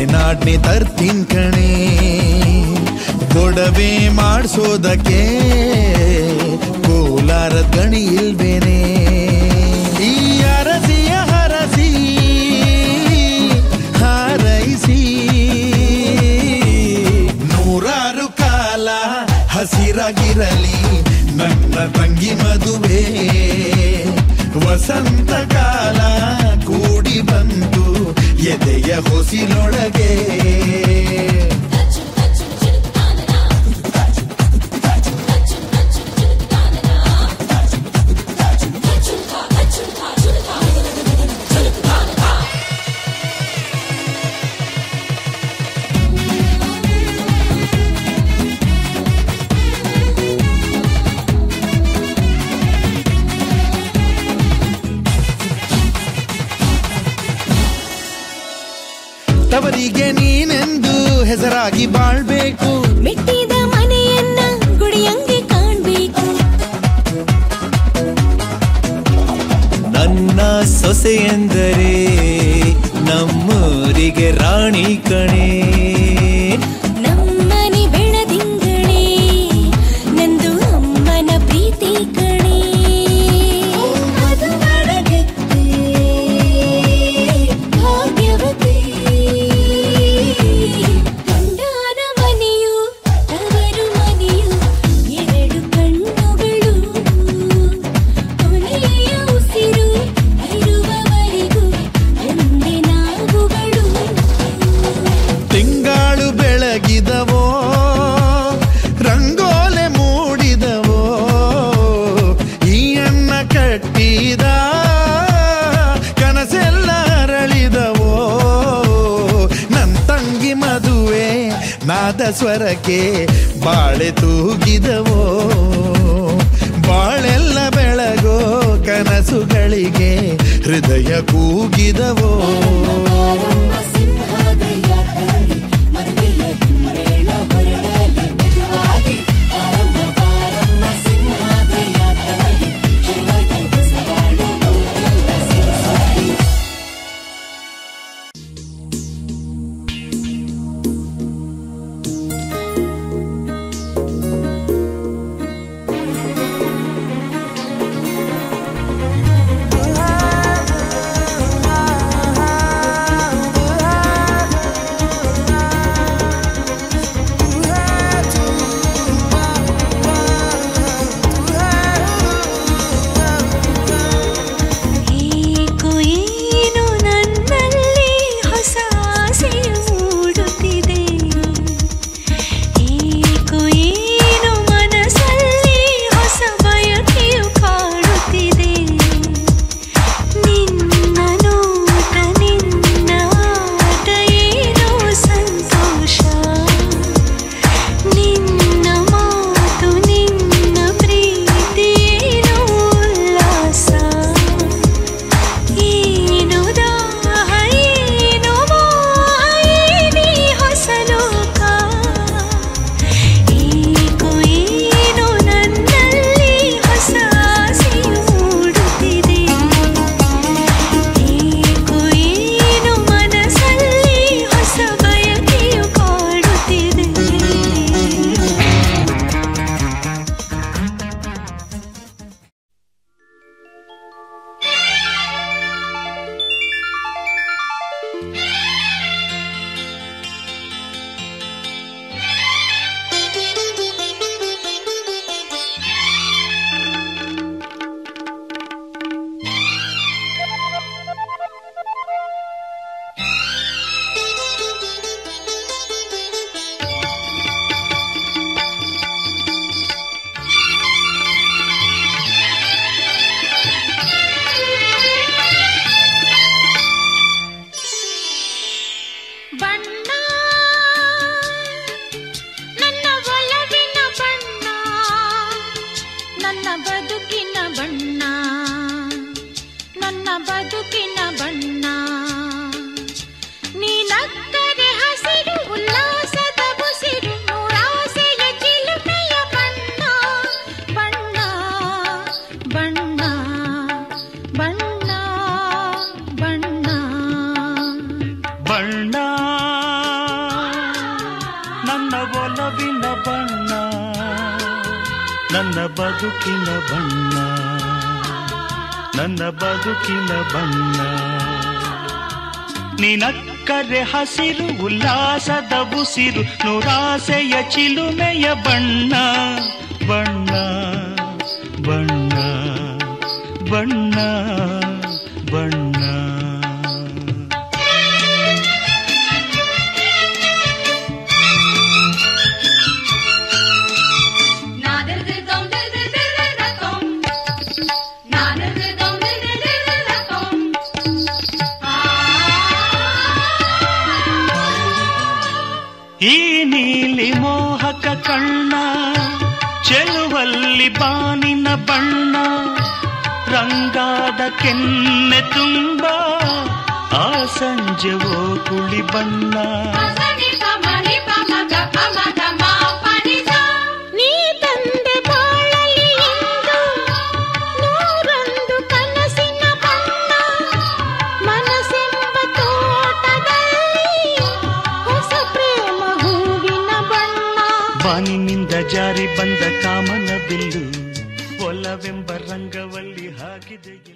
ಮಲೆನಾಡ್ನೆ ತರ್ತೀನ್ ಕಣೆ ಗೊಡವೆ ಮಾಡಿಸೋದಕ್ಕೆ ಕೋಲಾರ ಗಣಿ ಇಲ್ವೇನೆ ಈ ಅರಸಿಯ ಹರಸಿ ಹಾರೈಸಿ ನೂರಾರು ಕಾಲ ಹಸಿರಾಗಿರಲಿ ನನ್ನ ತಂಗಿ ಮದುವೆ ವಸಂತ ಕಾಲ ಕೂಡಿ ಬಂತು ಎದೆಯ ಹೊಸಿಲೊಳಗೆ ತವರಿಗೆ ನೀನೆಂದು ಹೆಸರಾಗಿ ಬಾಳ್ಬೇಕು ಮೆಟ್ಟಿದ ಮನೆಯನ್ನ ಗುಡಿಯಂಗೆ ಕಾಣ್ಬೇಕು ನನ್ನ ಸೊಸೆ ಎಂದರೆ ನಮ್ಮೂರಿಗೆ ರಾಣಿ ಕಣೆ ನಮ್ಮನೆ ಬೆಳದಿಂಗಳೇ ನಂದು ಅಮ್ಮನ ಪ್ರೀತಿ ಕಣೆ ಅದು ಮಾಡಗೆತ್ತೆ ಭಾಗ್ಯವತಿ ಗಂಡನ ಮನೆಯು ತವರು ಮನೆಯು ಎರಡು ಕಣ್ಣುಗಳು ಕೊನೆಯ ಉಸಿರು ಇರುವವರೆಗೂ ಒಂದೇ ನಾವುಗಳು ತಿಂಗಾಳು ಬೆಳಗಿದವೋ ರಂಗೋಲೆ ಮೂಡಿದವೋ ಈ ಅಣ್ಣ ಕಟ್ಟಿದ ಕನಸೆಲ್ಲ ಅರಳಿದವೋ ನನ್ ತಂಗಿ ಮದುವೆ ನಾದ ಸ್ವರಕ್ಕೆ ಬಾಳೆ ತೂಗಿದವೋ ಬಾಳೆಲ್ಲ ಬೆಳಗೋ ಕನಸುಗಳಿಗೆ ಹೃದಯ ಕೂಗಿದವೋ ಏಕೋ ಏನು ನನ್ನಲ್ಲಿ ಹೊಸ ಆಸೆಯು ಮೂಡುತ್ತಿದೆ ಏಕೋ ಏನು ಮನಸ್ಸಲ್ಲಿ ಹೊಸ ಬಯಕೆಯು ಕಾಡುತ್ತಿದೆ ನಿನ್ನ ನೋಟ ನಿನ್ನ ಆಟ ಏನೋ ಸಂತೋಷ ನಿನ್ನ ಮಾತು ನಿನ್ನ ಪ್ರೀತಿ ಏನೋ ಉಲ್ಲಾಸ ಏನು ದಾಹ ಏನು ಮೋಹ ಏನಿ ಹೊಸ ಲೋಕ ಏಕೋ ಏನು ನನ್ನಲ್ಲಿ ಹೊಸ ಆಸೆಯು ಮೂಡುತ್ತಿದೆ ಏಕೋ ಏನು ಮನಸ್ಸಲ್ಲಿ ಹೊಸ ಬಯಕೆಯು ಕಾಡುತ್ತಿದೆ ಬಣ್ಣ ನನ್ನ ಒಲವಿನ ಬಣ್ಣ ನನ್ನ ಬದುಕಿನ ಬಣ್ಣ ನನ್ನ ಬದುಕಿನ ಬಣ್ಣ ನೀನಕ್ಕರೆ ಹಸಿರು ಉಲ್ಲಾಸದ ಉಸಿರು ನೂರಾಸೆಯ ಚಿಲುಮೆಯ ಬಣ್ಣ ಬಣ್ಣ ಬಣ್ಣ ಬಣ್ಣ ಬಣ್ಣ ಬಣ್ಣ ನನ್ನ ಬದುಕಿನ ಬಣ್ಣ ನನ್ನ ಬದುಕಿನ ಬಣ್ಣ ನಿನಕ್ಕರೆ ಹಸಿರು ಉಲ್ಲಾಸದ ಉಸಿರು ನೂರಾಸೆಯ ಚಿಲುಮೆಯ ಬಣ್ಣ ಬಣ್ಣ ಬಣ್ಣ ಬಣ್ಣ ಬಣ್ಣ ಈ ನೀಲಿ ಮೋಹಕ ಕಣ್ಣ ಚೆಲುವಲ್ಲಿ ಬಾನಿನ ಬಣ್ಣ ರಂಗಾದ ಕೆನ್ನೆ ತುಂಬ ಆ ಸಂಜೆವೋ ಕುಳಿ ಬಣ್ಣ ನೀ ತಂದೆ ಬಾಳಲಿ ಇಂದು ನೂರೊಂದು ಕನಸಿನ ಬಣ್ಣ ಮನಸ್ಸೆಂಬ ತೋಟದಲ್ಲಿ ಹೊಸ ಪ್ರೇಮ ಹೂವಿನ ಬಣ್ಣ ಬಾನಿನಿಂದ ಜಾರಿ ಬಂದ ಕಾಮನ ಬಿಲ್ಲು ಒಲವೆಂಬ ರಂಗವಲ್ಲಿ ಹಾಕಿದೆ ಎಲ್ಲು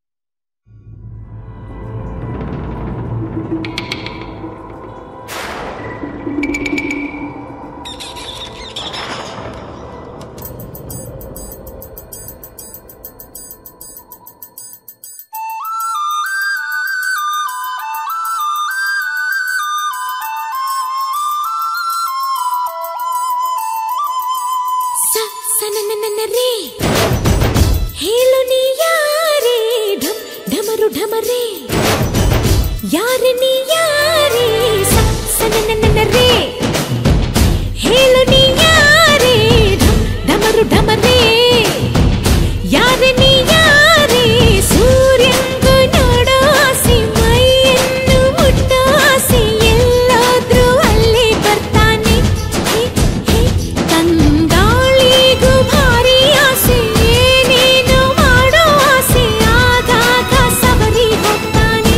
ಸ ಸನನನನ ರೇ ಹೇಳು ನೀ ಯಾರೇ ಢಮ್ ಢಮರು ಢಮರೇ ಯಾರೆ ನೀ ಯಾರೇ ಸ ಸನನನನ ರೇ ಹೇಳು ನೀ ಯಾರೇ ಢಮ್ ಢಮರು ಢಮರೇ ಯಾರೆ ನೀ ಯಾರೇ ಸೂರ್ಯಂಗು ನೋಡೋ ಆಸೆ ಮೈಯನ್ನು ಮುಟ್ಟೋ ಆಸೆ ಎಲ್ಲಾದ್ರೂ ಅಲ್ಲೇ ಬರ್ತಾನೆ ಹೇ, ಹೇ, ತಂಗಾಳಿಗೂ ಭಾರಿ ಆಸೆ ಏನೇನು ಮಾಡೋ ಆಸೆ ಆಗಾಗ ಸವರಿ ಹೋಗ್ತಾನೆ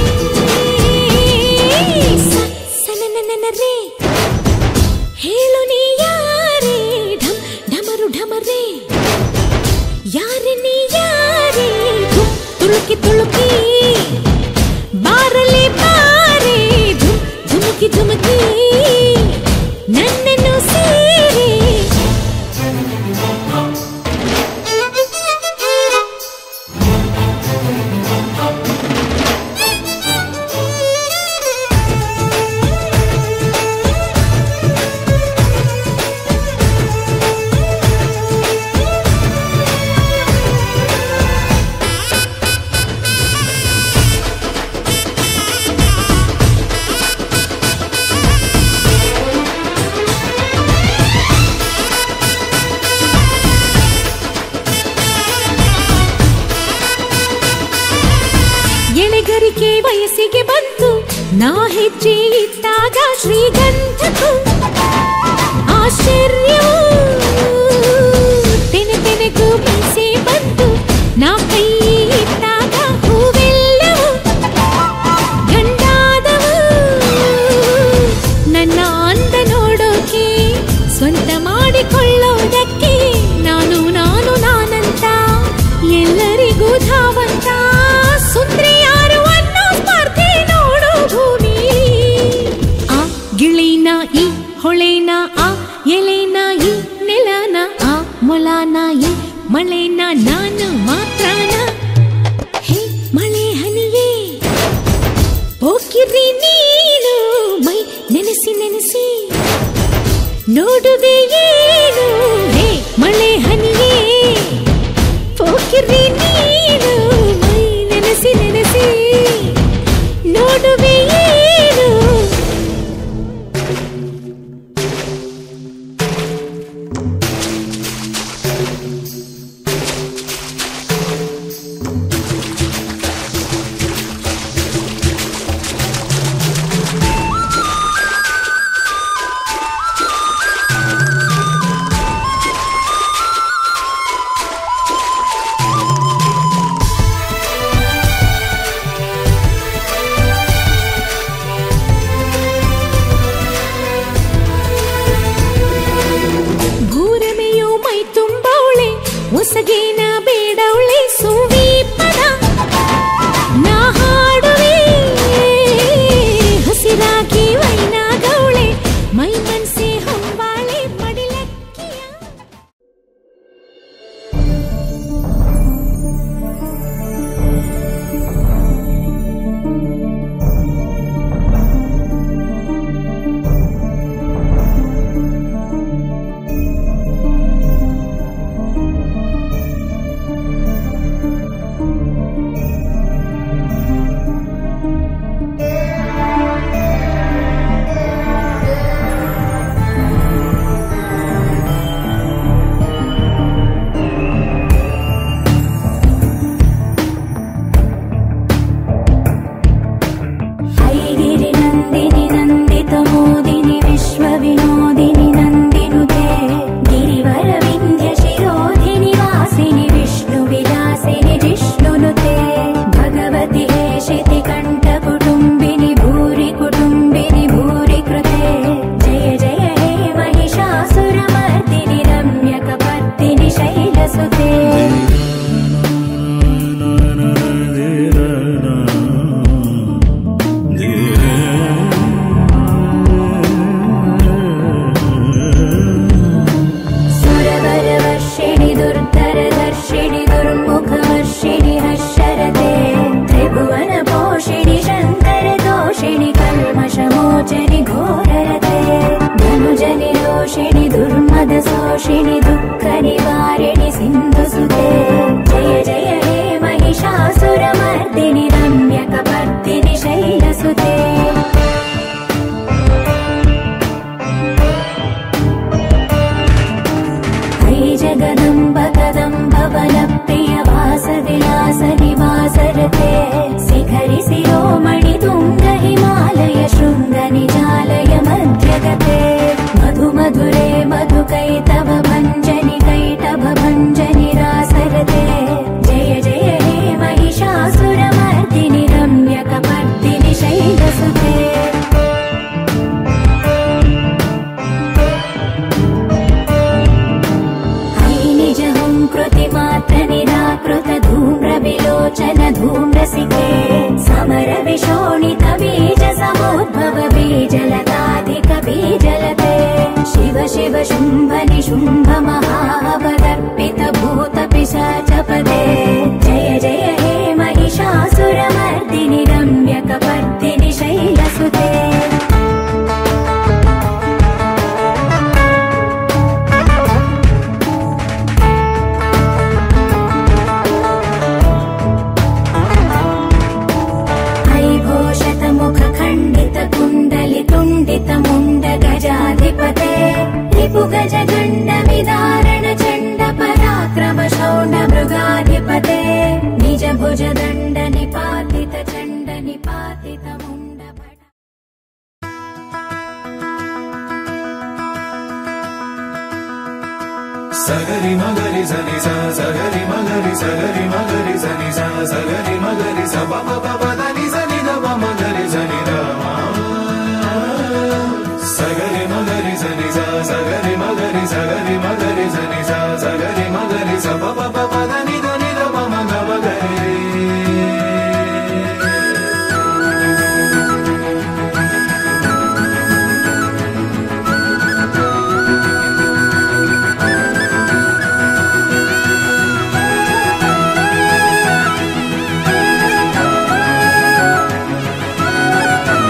ಸ ಸನನನನ ರೇ ಹೇಳು ನೀ ಯಾರೇ ಢಮ್ ಢಮರು ಢಮರೇ ಯಾರೆ ನೀ ಯಾರೇ ಧುಮ್ ತುಳುಕಿ ತುಳುಕಿ ಬಾರಲೆ ಬಾರೆ ಧುಮ್ ಧುಮುಕಿ ಧುಮುಕಿ ನನ್ನನ್ನು ಸೇರಿ ಎಳೆಗರಿಕೆ ವಯಸ್ಸಿಗೆ ಬಂತು ನಾ ಹೆಜ್ಜೆ ಇಟ್ಟಾಗ ಶ್ರೀಗಂಧಕ್ಕೂ ಆಶ್ಚರ್ಯವೂ ತೆನೆ ತೆನೆಗೂ ಮೀಸೆ ಬಂತು ನಾ ಕೈ ಇಟ್ಟಾಗ ಹೂವೆಲ್ಲವೂ ಗಂಡಾದವು ನನ್ನ ಅಂದ ನೋಡೋಕೆ ಸ್ವಂತ ಮಾಡಿಕೊಳ್ಳೋದಕ್ಕೆ ನಾನು ನಾನು ನಾನಂತ ಎಲ್ಲರಿಗೂ ಧಾವಂತ ಸುಂದ್ರಿ ಯಾರು ಅನ್ನೋ ಸ್ಪರ್ಧೆ ನೋಡು ಭೂಮಿ ಆ ಗಿಳಿನ ಈ ಹೊಳೆನ ಆ ಎಲೆನ ಈ ನೆಲನ ಆ ಮೊಲನ ಈ ಮಳೆನ ನಾನು ಮಾತ್ರನ ಹೇ ಮಳೆ ಹನಿಯೇ ಹೋಗಿರಿ ನೀನು ಮೈ ನೆನೆಸಿ ನೆನೆಸಿ ನೋಡುವೆ ಏನು ಹೇ ಮಳೆ ಹನಿಯೇ ಹೋಗಿರಿ ನೀನು ಮೈ ನೆನೆಸಿ ನೆನೆಸಿ ನೋಡುವೆ ಏನು शोषिणि दुःख निवारिणि सिन्धुसुते जय जय हे महिषासुरमर्दिनि रम्यकपर्दिनि शैलसुते हरि जगदम्ब कदम्ब वनप्रिय वास विलास निवासरते शिखरि शिरोमणि तुङ्ग हिमालय शृङ्ग निजालय मध्यगते मधु मधुरे मधु कैतव भञ्जनि कैटभ भञ्जनि रासरते जय जय हे महिषासुरमर्दिनि रम्यकपर्दिनि शैलसुते निजहं कृतिमात्र निराकृत धूम्र विलोचन धूम्रसिके समर विशोणित बीज समुद्भव बीजलताधिक बीजलते शिव शिव शुम्भ निशुम्भ महावदर्पित भूत पिशाचपदे जय जय हे महिषासुरमर्दिनि रम्यकपर्दिनि शैलसुते ऐघोषतमुख खण्डित कुण्डलि तुण्डित मुण्ड गजाधिपते रिपु गज गण्ड विदारण चण्ड पराक्रम शौण्ड मृगाधिपते निज भुज दण्ड निपातित चण्ड निपातित मुण्ड भट సగరి మగరి సని స సగరి మగరి సగరి మగరి సని స సగరి మగరి స ప ప ప ప దని సని ద ప మగరి సని ద మ. సగరి మగరి సని స సగరి మగరి సగరి మగరి సని స సగరి మగరి స ప ప ప ప దని ద ని ద ప మ గ మ గ రి.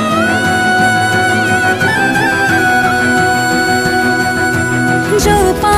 जो पा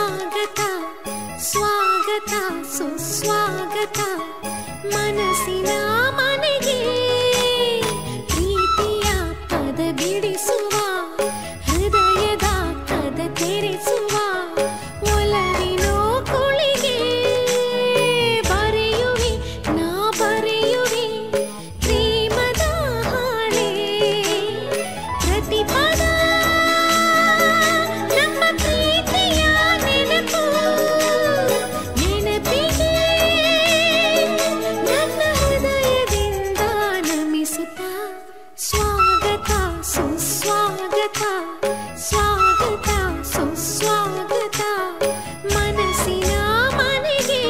ಸ್ವಾಗತ ಸ್ವಾಗತ ಸುಸ್ವಾಗತ ಮನಸ್ಸಿನ ಮನೆಗೆ ಪ್ರೀತಿಯ ಪದ ಬಿಡಿಸುವ ಹೃದಯದ ಕದ ತೆರೆಸುವ ಒಲವಿನೋ ಕುಳಿಗೆ ಬರೆಯುವೆ ನಾ ಬರೆಯುವೆ ಪ್ರೇಮದ ಹಾಳೆ ಪ್ರತಿಪದ ನಮ್ಮ ಪ್ರೀತಿಯ ನೆನಪು ನೆನಪಿಗೆ ನನ್ನ ಹೃದಯದಿಂದ ನಮಿಸುತ್ತ ಸ್ವಾಗತ ಸುಸ್ವಾಗತ ಸ್ವಾಗತ ಸುಸ್ವಾಗತ ಮನಸ್ಸಿನ ಮನೆಗೆ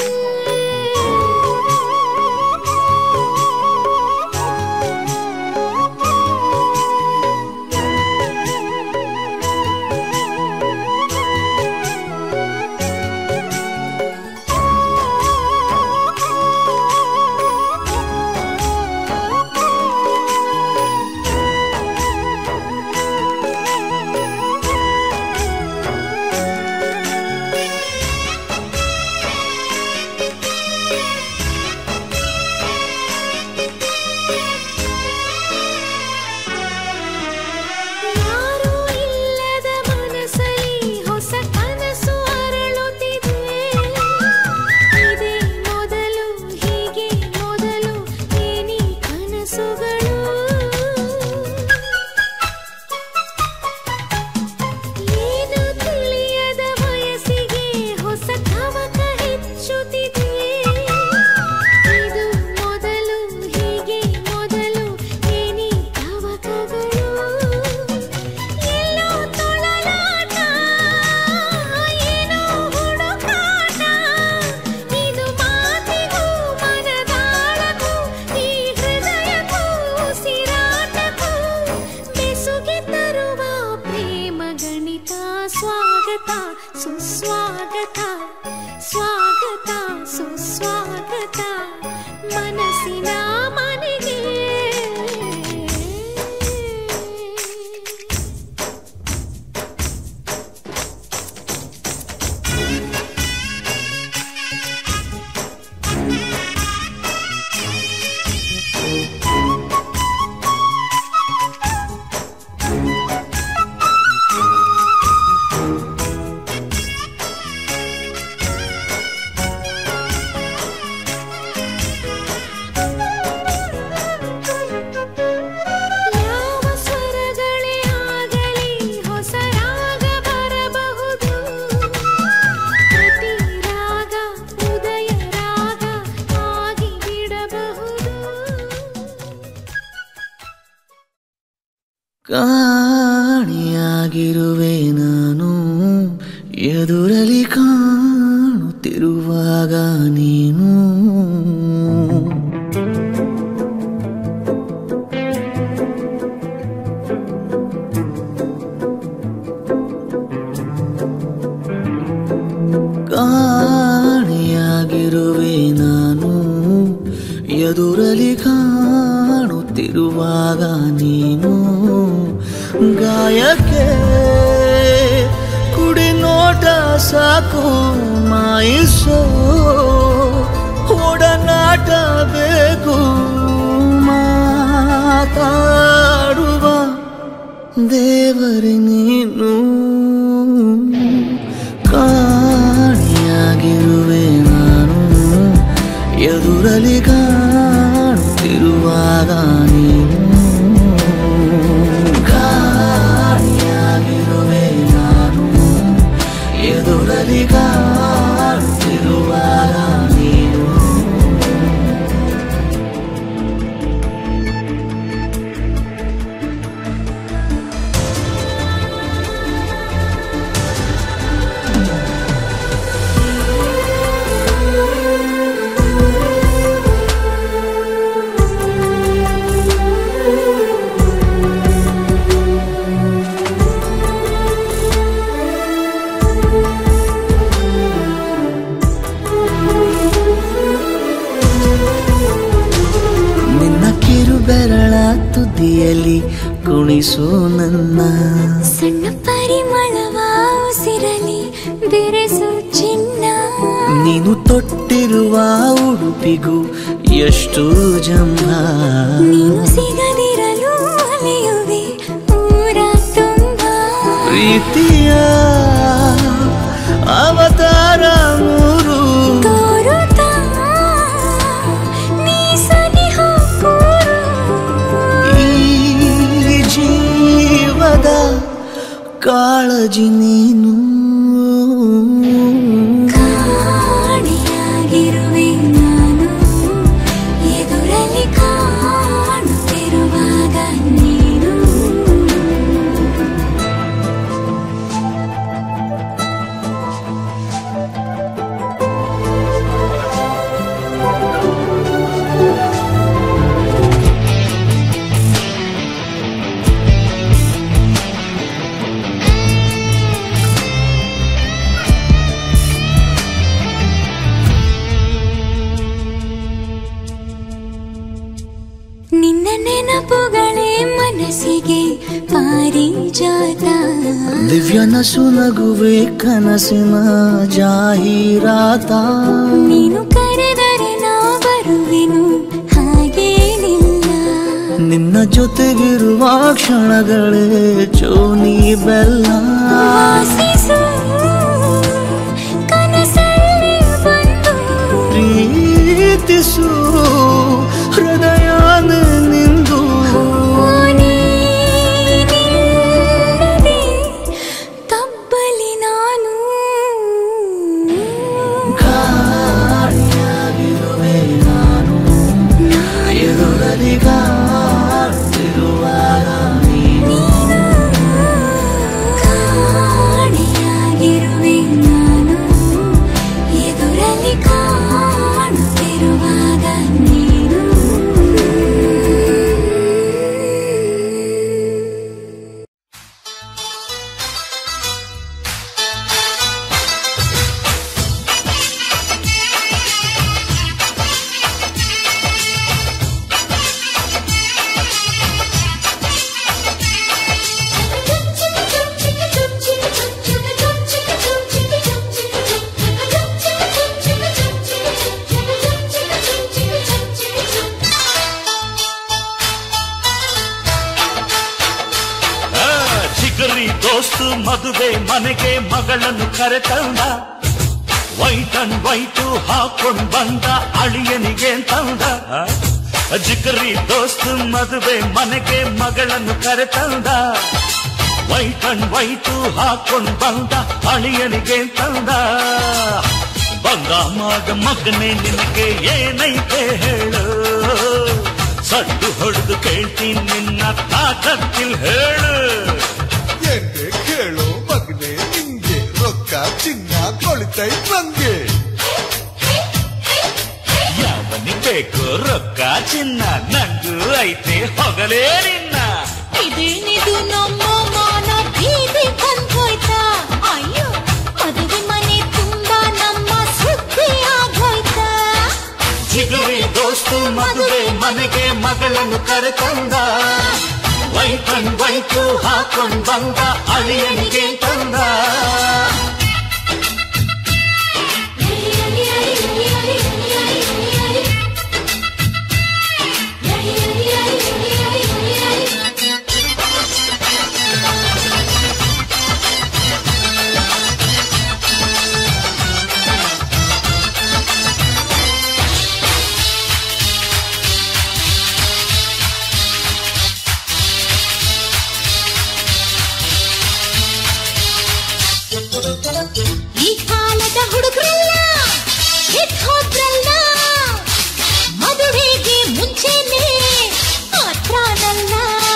ಯಾರೂ ಇಲ್ಲದ ಮನಸ್ಸಲ್ಲಿ ಹೊಸ ಕನಸು ಅರಳುತ್ತಿದೆ ಇದೇ ಮೊದಲು ಹೀಗೆ ಮೊದಲು ಏನಿ ಕನಸುಗಳು ಏನು ತಿಳಿಯದ ವಯಸ್ಸಿಗೆ ಹೊಸ ತವಕ ಹೆಚ್ಚುತ್ತಿದೆ ಇದು ಮೊದಲು ಹೀಗೆ ಮೊದಲು ಏನಿ ತವಕಗಳು ಎಲ್ಲೋ ತೊಳಲಾಟ ಏನೋ ಹುಡುಕಾಟ ಇದು ಮಾತಿಗೂ ಮನದಾಳಕ್ಕೂ ಈ ಹೃದಯಕ್ಕೂ ಉಸಿರಾಟಕ್ಕೂ ಬೆಸುಗೆ ತರುವ ಪ್ರೇಮ ಗಣಿತ ಸ್ವಾಗತ ಸುಸ್ವಾಗತ ಸ್ವಾಗತ ಸುಸ್ವಾಗತ ಮನಸ್ಸಿನ ಮನೆಗೆ ಯಾವ ಸ್ವರಗಳೇ ಆಗಲಿ ಹೊಸ ರಾಗ ಬರಬಹುದು ಪ್ರತಿ ರಾಗ ಉದಯ ರಾಗ ಆಗಿ ಬಿಡಬಹುದು ಕಾಣಿಯಾಗಿರುವೆ ನಾನು ಎದುರಲಿ ಕಾಣುತ್ತಿರುವಾಗ ನೀನು ಕಾಣಿಯಾಗಿರುವೆ ನಾನು ಎದುರಲಿ ಕಾಣುತ್ತಿರುವಾಗ ನೀನು ಗಾಯಕ್ಕೆ ಕುಡಿ ನೋಟ ಸಾಕು ಮಾಯಿಸೋ ಒಡನಾಟ ಬೇಕು ಮಾತಾಡುವ ದೇವರೇ ನೀನು ಕಾಣಿಯಾಗಿರುವೆ ನಾನು ಎದುರಲಿ ಕಾಣುತ್ತಿರುವಾಗ ನೀನು ಕಾಣಿಯಾಗಿರುವೆ ನಾನು ಎದುರಲಿ ಕಾಣುತ್ತಿರುವಾಗ ನೀನು ನಿನ್ನ ಕಿರು ಬೆರಳ ತುದಿಯಲ್ಲಿ ಕುಣಿಸು ನನ್ನ ಸಣ್ಣ ಪರಿಮಳವ ಉಸಿರಲಿ ಬೆರ ನೆನಪಿಗೂ ಎಷ್ಟು ಜನ್ಮ ನೀನು ಸಿಗದಿರಲು ಅಲೆಯುವೆ ಊರ ತುಂಬ ಪ್ರೀತಿಯ ಅವತಾರ ಮೂರು ತೋರುತ್ತಾ ನೀ ಸನಿಹ ಕೂರು ಈ ಜೀವದ ಕಾಳಜಿ ನೀನು ಕಾಣಿಯಾಗಿರುವೆ ನಾನು ಎದುರಲ್ಲಿ ಕಾಣುತ್ತಿರುವಾಗ ನೀನು ನಿನ್ನ ನೆನಪುಗಳೇ ಮನಸ್ಸಿಗೆ ಪಾರಿಜಾತ ದಿವ್ಯ ನಸು ನಗುವೆ ಕನಸಿನ ಜಾಹೀರಾತ ನೀನು ಕರೆದರೆ ನಾ ಬರುವೆನು ಹಾಗೇನಿಲ್ಲ ನಿನ್ನ ಜೊತೆಗಿರುವ ಕ್ಷಣಗಳೇ ಚೋನಿ ಬೆಲ್ಲ ವಾಸಿಸು ಕನಸಲ್ಲಿ ಬಂದು ಪ್ರೀತಿಸು ಹೃದಯ ನಿಂದು ನೀನಿಲ್ಲದೆ ತಬ್ಬಲಿ ನಾನು ಕಾಣಿಯಾಗಿರುವೆ ನಾನು ಎದುರಲ್ಲಿ ಕಾಣುತ್ತಿರುವಾಗ ನೀನು ಕಾಣಿಯಾಗಿರುವೆ ನಾನು ಎದುರಲ್ಲಿ ಕಾಣುತ್ತಿರುವಾಗ ನೀನು ಆ, ಚಿಗರಿ ದೋಸ್ತು ಮದುವೆ ಮನೆಗೆ ಮಗಳನ್ನು ಕರೆತಂದ ವೈಟ್ ಅಂಡ್ ವೈಟು ಹಾಕೊಂಡ್ ಬಂದ ಅಳಿಯನಿಗೆ ತಂದ ಆ, ಜಿಗರಿ ದೋಸ್ತು ಮದುವೆ ಮನೆಗೆ ಮಗಳನ್ನು ಕರೆತಂದ ವೈಟ್ ಅಂಡ್ ವೈಟು ಹಾಕೊಂಡ್ ಬಂದ ಅಳಿಯನಿಗೆ ತಂದ ಬಂದ ಮಗ ಮಗನೇ ನಿನಗೆ ಏನೈತೆ ಹೇಳು ಸಡ್ಡು ಹೊಡೆದು ಕೇಳ್ತೀನಿ ನಿನ್ನ ತಾಕತ್ತಿಲ್ ಹೇಳು ಎಂದೆ ಕೇಳು ಮಗನೆ ನಿಂಗೆ ರೊಕ್ಕ ಚಿನ್ನ ಕೊಳಿತೈ ನಂಗೆ ಯಾವನಿಗೆ ಬೇಕು ರೊಕ್ಕ ಚಿನ್ನ ನಂಗೂ ಐತೆ ಹೊಗಲೇ ನಿನ್ನ ಇದೇನಿದು ನಮ್ಮ ಮಾನ ಬೀದಿ ಬಂದೋಯ್ತಾ ಅಯ್ಯೋ ಮದುವೆ ಮನೆ ತುಂಬಾ ನಮ್ಮ ಸುದ್ದಿ ಆಗೋಯ್ತಾ ಜಿಗುರಿ ದೋಸ್ತು ಮದುವೆ ಮನೆಗೆ ಮಗಳನ್ನು ಕರೆತಂದ ವೈಟ್ ಅಂಡ್ ವೈಟು ಹಾಕೊಂಡ್ ಬಂದ ಅಳಿಯನಿಗೆ ತಂದ ಈ ಕಾಲದ ಹುಡುಗರಲ್ಲ ಎದ್ ಹೋದ್ರಲ್ಲ ಮದುವೆಗೆ ಮುಂಚೆನೆ ಮಾತ್ರನಲ್ಲ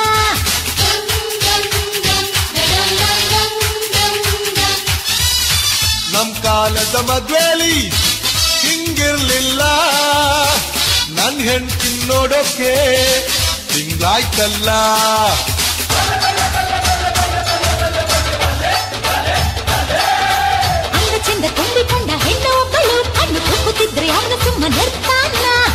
ನಮ್ ಕಾಲದ ಮದ್ವೇಲಿ ಹಿಂಗಿರ್ಲಿಲ್ಲ ನನ್ ಹೆಂಡ್ತಿ ನೋಡೋಕೆ ತಿಂಗ್ಳಾಯ್ತಲ್ಲ ಅಂದ ಚಂದ ತುಂಬಿಕೊಂಡ ಹೆಣ್ಣು ಒಬ್ಬಳು ಕಣ್ಣು ಕುಕ್ಕುತ್ತಿದ್ರೆ ಅವನು ಸುಮ್ಮನೆ ಇರ್ತಾನ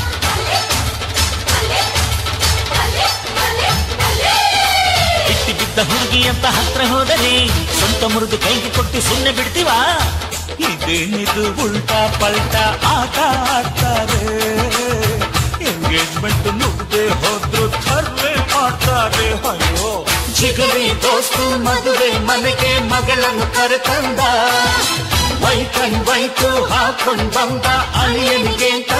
ಬಿಟ್ಟಿ ಬಿದ್ದ ಹುಡುಗಿ ಅಂತ ಹತ್ರ ಹೋದರೆ ಸ್ವಂತ ಮುರಿದು ಕೈಗೆ ಕೊಟ್ಟು ಸುಮ್ಮನೆ ಬಿಡ್ತೀವ ಈ ಇದೇನಿದು ಉಲ್ಟಾ ಪಲ್ಟಾ ಆಟ ಆಡ್ತಾರೆ ಎಂಗೇಜ್ಮೆಂಟ್ ನುಗ್ಗದೆ ಹೋದ್ರು ಥರ್ವೆ ಮಾಡ್ತಾರೆ ಅಯ್ಯೋ ಜಿಗಲಿ ದೋಸ್ತು ಮದುವೆ ಮನೆಗೆ ಮಗಳನ್ನು ಕರೆತಂದ ವೈಟ್ ಅಂಡ್ ವೈಟು ಹಾಕೊಂಡ್ ಬಂದ ಅಳಿಯನಿಗೆ ಅಂತ